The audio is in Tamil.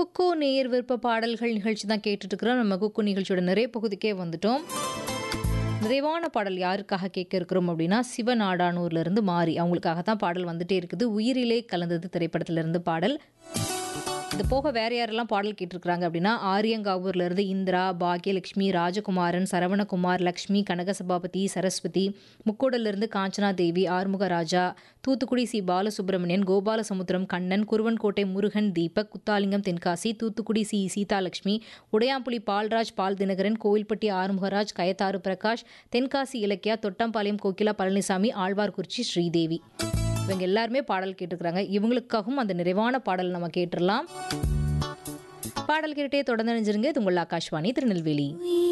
குக்கு நேயர் விருப்ப பாடல்கள் நிகழ்ச்சி தான் கேட்டுட்டு இருக்கிறோம் நம்ம குக்கு நிகழ்ச்சியோட நிறைய பகுதிக்கே வந்துட்டோம் நிறைவான பாடல் யாருக்காக கேட்க இருக்கிறோம் அப்படின்னா சிவநாடானூர்ல இருந்து மாறி அவங்களுக்காக தான் பாடல் வந்துட்டே இருக்குது உயிரிலே கலந்தது திரைப்படத்துல இருந்து பாடல் இது போக வேற யாரெல்லாம் பாடல் கேட்டிருக்கிறாங்க அப்படின்னா ஆரியங்காவூர்ல இருந்து இந்திரா பாக்யலட்சுமி ராஜகுமாரன் சரவணகுமார் லக்ஷ்மி கனகசபாபதி சரஸ்வதி முக்கோடல்ல இருந்து காஞ்சனா தேவி ஆறுமுக ராஜா தூத்துக்குடி சி பாலசுப்ரமணியன் கோபாலசமுத்திரம் கண்ணன் குருவன்கோட்டை முருகன் தீபக் குத்தாலிங்கம் தென்காசி தூத்துக்குடி சி சீதாலட்சுமி உடையாம்புலி பால்ராஜ் பால் தினகரன் கோவில்பட்டி ஆறுமுகராஜ் கயத்தாறு பிரகாஷ் தென்காசி இலக்கியா தொட்டம்பாளையம் கோகிலா பழனிசாமி ஆழ்வார்குறிச்சி ஸ்ரீதேவி இவங்க எல்லாருமே பாடல் கேட்டிருக்கிறாங்க இவங்களுக்காகவும் அந்த நிறைவான பாடல் நம்ம கேட்டுடலாம் பாடல் கேட்டே தொடர்ந்து நினைஞ்சிருங்க இது உங்கள் ஆகாஷ்வாணி திருநெல்வேலி